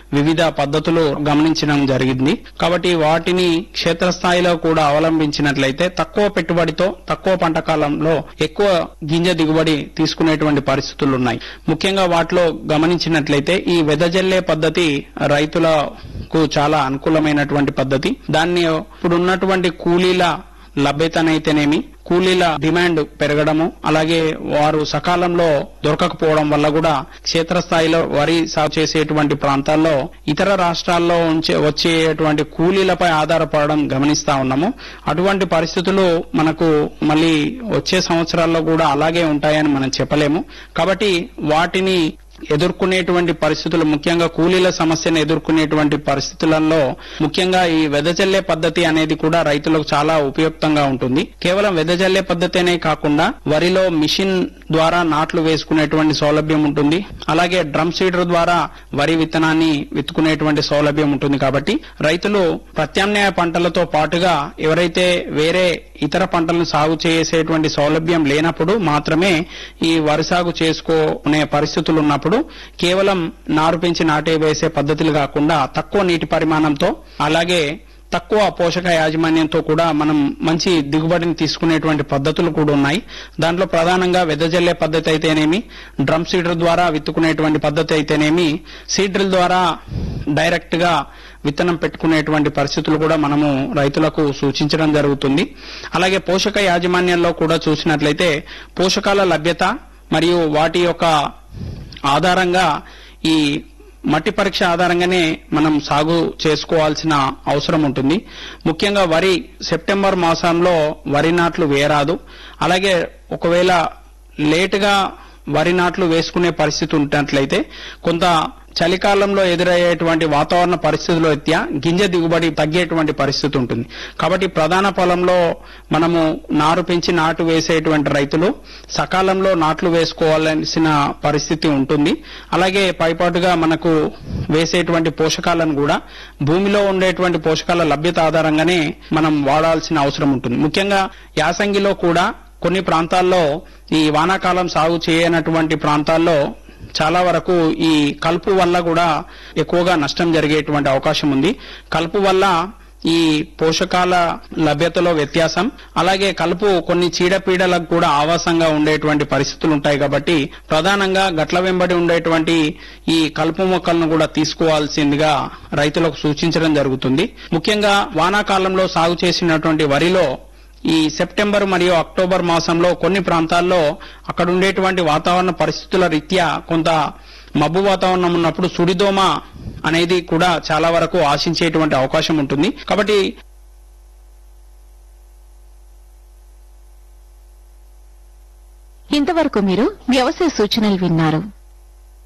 వివిధ పద్ధతులు గమనించడం జరిగింది కాబట్టి వాటిని క్షేత్రస్థాయిలో కూడా అవలంబించినట్లయితే తక్కువ పెట్టుబడితో తక్కువ పంట కాలంలో ఎక్కువ గింజ దిగుబడి తీసుకునేటువంటి పరిస్థితులు ఉన్నాయి ముఖ్యంగా వాటిలో గమనించినట్లయితే ఈ వెదజల్లే పద్ధతి రైతులకు చాలా అనుకూలమైనటువంటి పద్ధతి దాన్ని ఇప్పుడు ఉన్నటువంటి కూలీల లభ్యతనైతేనేమి కూలీల డిమాండ్ పెరగడము అలాగే వారు సకాలంలో దొరకకపోవడం వల్ల కూడా క్షేత్రస్థాయిలో వరి సాగు చేసేటువంటి ప్రాంతాల్లో ఇతర రాష్ట్రాల్లో ఉంచే వచ్చేటువంటి కూలీలపై ఆధారపడడం గమనిస్తా ఉన్నాము అటువంటి పరిస్థితులు మనకు మళ్ళీ వచ్చే సంవత్సరాల్లో కూడా అలాగే ఉంటాయని మనం చెప్పలేము కాబట్టి వాటిని ఎదుర్కొనేటువంటి పరిస్థితులు ముఖ్యంగా కూలీల సమస్యను ఎదుర్కొనేటువంటి పరిస్థితులలో ముఖ్యంగా ఈ వెదజల్లే పద్ధతి అనేది కూడా రైతులకు చాలా ఉపయుక్తంగా ఉంటుంది కేవలం వెదజల్లే పద్ధతినే కాకుండా వరిలో మిషన్ ద్వారా నాట్లు వేసుకునేటువంటి సౌలభ్యం ఉంటుంది అలాగే డ్రమ్ సీడర్ ద్వారా వరి విత్తనాన్ని విత్తుకునేటువంటి సౌలభ్యం ఉంటుంది కాబట్టి రైతులు ప్రత్యామ్నాయ పంటలతో పాటుగా ఎవరైతే వేరే ఇతర పంటలను సాగు చేసేటువంటి సౌలభ్యం లేనప్పుడు మాత్రమే ఈ వరి సాగు చేసుకునే పరిస్థితులు ఉన్నప్పుడు కేవలం నారు పెంచి నాటే వేసే పద్ధతులు కాకుండా తక్కువ నీటి పరిమాణంతో అలాగే తక్కువ పోషక యాజమాన్యంతో కూడా మనం మంచి దిగుబడిని తీసుకునేటువంటి పద్ధతులు కూడా ఉన్నాయి దాంట్లో ప్రధానంగా వెదజల్లే పద్ధతి అయితేనేమి డ్రమ్ సీడర్ ద్వారా విత్తుకునేటువంటి పద్ధతి అయితేనేమి సీడ్రిల్ ద్వారా డైరెక్ట్ గా విత్తనం పెట్టుకునేటువంటి పరిస్థితులు కూడా మనము రైతులకు సూచించడం జరుగుతుంది అలాగే పోషక యాజమాన్యంలో కూడా చూసినట్లయితే పోషకాల లభ్యత మరియు వాటి యొక్క ఆధారంగా ఈ మట్టి పరీక్ష ఆధారంగానే మనం సాగు చేసుకోవాల్సిన అవసరం ఉంటుంది ముఖ్యంగా వరి సెప్టెంబర్ మాసంలో వరి నాట్లు వేయరాదు అలాగే ఒకవేళ లేటుగా వరి నాట్లు వేసుకునే పరిస్థితి ఉన్నట్లయితే కొంత చలికాలంలో ఎదురయ్యేటువంటి వాతావరణ పరిస్థితుల రీత్యా గింజ దిగుబడి తగ్గేటువంటి పరిస్థితి ఉంటుంది కాబట్టి ప్రధాన పొలంలో మనము నారు పెంచి నాటు వేసేటువంటి రైతులు సకాలంలో నాట్లు వేసుకోవాల్సిన పరిస్థితి ఉంటుంది అలాగే పైపాటుగా మనకు వేసేటువంటి పోషకాలను కూడా భూమిలో ఉండేటువంటి పోషకాల లభ్యత ఆధారంగానే మనం వాడాల్సిన అవసరం ఉంటుంది ముఖ్యంగా యాసంగిలో కూడా కొన్ని ప్రాంతాల్లో ఈ వానాకాలం సాగు చేయనటువంటి ప్రాంతాల్లో చాలా వరకు ఈ కలుపు వల్ల కూడా ఎక్కువగా నష్టం జరిగేటువంటి అవకాశం ఉంది కలుపు వల్ల ఈ పోషకాల లభ్యతలో వ్యత్యాసం అలాగే కలుపు కొన్ని చీడపీడలకు కూడా ఆవాసంగా ఉండేటువంటి పరిస్థితులు ఉంటాయి కాబట్టి ప్రధానంగా గట్ల వెంబడి ఉండేటువంటి ఈ కలుపు మొక్కలను కూడా తీసుకోవాల్సిందిగా రైతులకు సూచించడం జరుగుతుంది ముఖ్యంగా వానాకాలంలో సాగు చేసినటువంటి వరిలో ఈ సెప్టెంబర్ మరియు అక్టోబర్ మాసంలో కొన్ని ప్రాంతాల్లో అక్కడ ఉండేటువంటి వాతావరణ పరిస్థితుల రీత్యా కొంత మబ్బు వాతావరణం ఉన్నప్పుడు సుడిదోమ అనేది కూడా చాలా వరకు ఆశించేటువంటి అవకాశం ఉంటుంది కాబట్టి ఇంతవరకు మీరు వ్యవసాయ సూచనలు విన్నారు